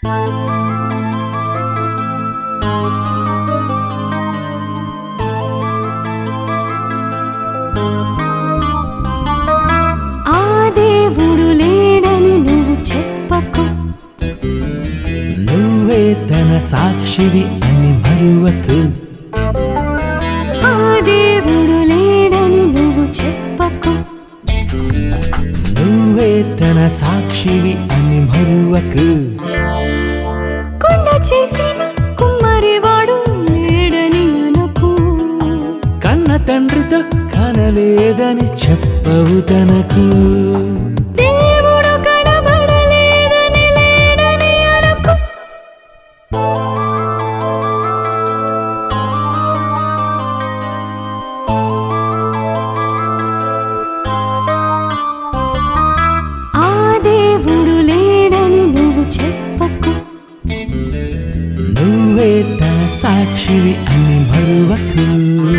ఆ దేవుడు లేడని నువ్వు చెప్పకు నువ్వే తన సాక్షివి అని మరువకు ఆ దేవుడు లేడని నువ్వు చెప్పకు నువ్వే తన సాక్షివి అని మరువకు కొండ చేసిన కుమ్మరివాడు లేడని అనకు కన్న తండ్రితో కనలేదని చెప్పవు తనకు దేవుడు కనబడలేదని లేడని అనకు ఆ దేవుడు లేడని నువ్వు చెప్పకు నువ్వే తన సాక్షివి అని మరువకు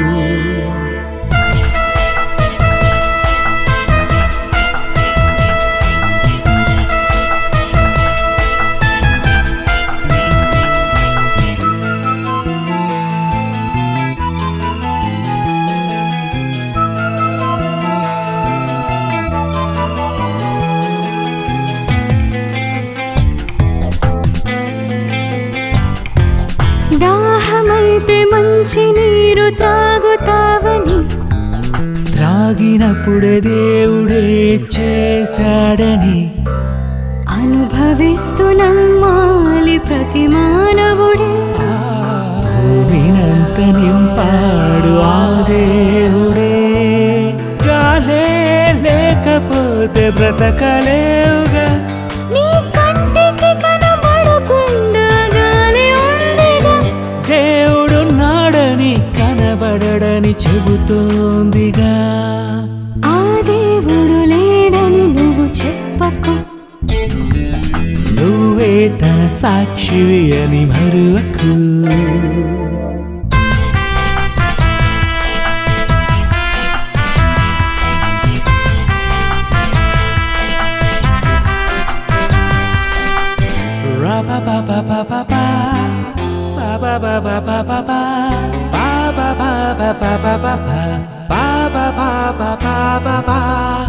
దాహమైతే మంచి నీరు తాగుతావని త్రాగినప్పుడే దేవుడే చేశాడని అనుభవిస్తూ నమ్మాలి ప్రతి మానవుడే భూమినంత నింపాడు ఆ దేవుడే గాలే లేకపోతే బ్రతకలేవుగా నీ కంటికి కనబడకుండా గాలి ఉండగా దేవుడున్నాడని కనబడడని చెబుతోందిగా ఆ దేవుడు లేడని నువ్వు చెప్పకు నువ్వే తన సాక్షివి అని మరువకు Ra-ba-ba-ba-ba-ba-ba. Ba-ba-ba-ba-ba-ba-ba. Ba-ba-ba-ba-ba-ba-ba. Ba-ba-ba-ba-ba-ba-ba.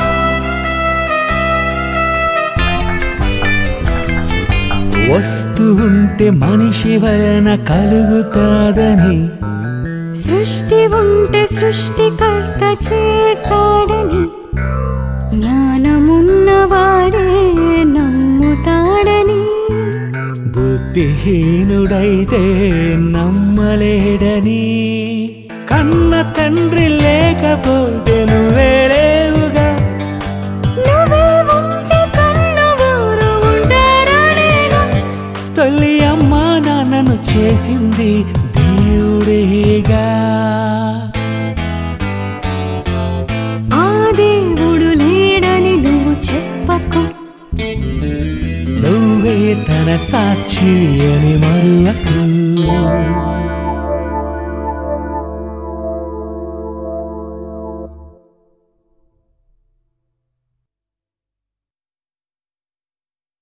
వస్తు ఉంటే మనిషి వలన కలుగుతాదని సృష్టి ఉంటే సృష్టికర్త చేశాడని జ్ఞానమున్నవాడే నమ్ముతాడని బుద్ధిహీనుడైతే నమ్మలేడని కన్న తండ్రి లేకపోతే నువ్వే లేవుగా నువ్వే ఉంటే కన్నవారు ఉంటారనేగా తల్లి అమ్మ నాన్నను చేసింది దేవుడేగా ఆ దేవుడు లేడని నువ్వు చెప్పకు నువ్వే తన సాక్షి అని మరువకు